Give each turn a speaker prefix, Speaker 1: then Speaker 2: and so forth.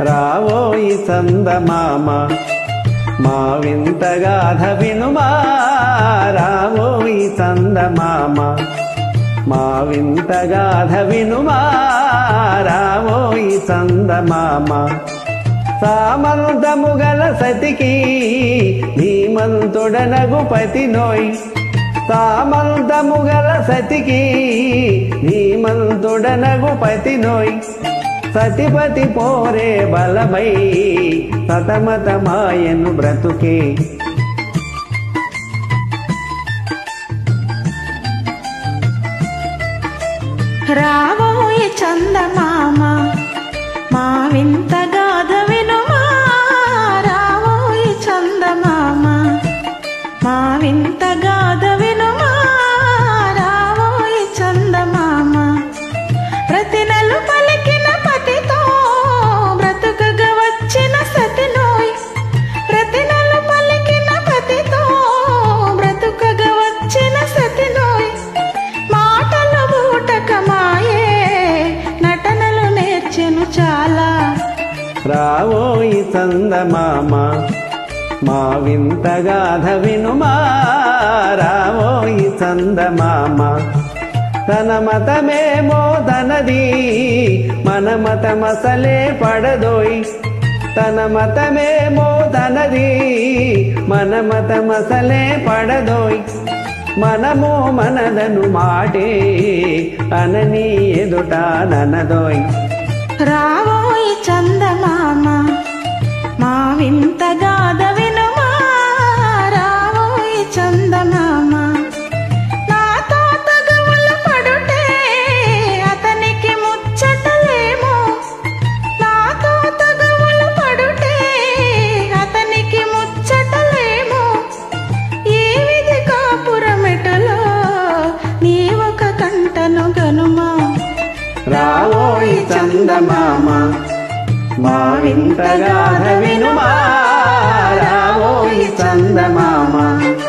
Speaker 1: రావోయి చందమామ మా వింత గాథ వినుమా రావోయి చందమామ మా వింత గాథ వినుమా రావోయి చందమామ సామంతము గల సతికి ధీమంతుడనగు పతి నోయ్ సామంతము గల సతికి ధీమంతుడనగు పతి నోయ్ సతిపతి పోరే బలమై సతమతమాయను బ్రతుకే
Speaker 2: రావోయి చందమామ మా వింత గాథ వినుమా రావోయి చందమామ మా వింత గాథ వినుమా రావోయి చందమామ ప్రతి నెలు పలికిన పతితో బ్రతుకగా వచ్చిన సతినోయ్ ప్రతి నెలు పలికిన పతితో బ్రతుకగా వచ్చిన సతినోయ్ మాటలు బూటకమాయే నటనలు నేర్చెను చాలా
Speaker 1: రావోయి చందమామ మా వింత గాథ వినుమా రావోయి చందమామ తన మతమేమో తనది మన మతమసలే పడదోయ్ తన మతమేమో తనది మన మతమసలే పడదోయ్ మనము మనదను మాటే అనని ఎదుట ననదోయ్
Speaker 2: రావోయి చందమామ మా వింత గాథ వినుమా రావోయి చందమామ నాతో తగవులు పడుటే అతనికి ముచ్చటలేమో నాతో తగవులు పడుటే అతనికి ముచ్చటలేమో ఏ విధి కాపురమెటలో నీ ఒక కంటను గనుమా
Speaker 1: రావోయి చందమామ మా వింత గాథ వినుమా రావోయి చందమామ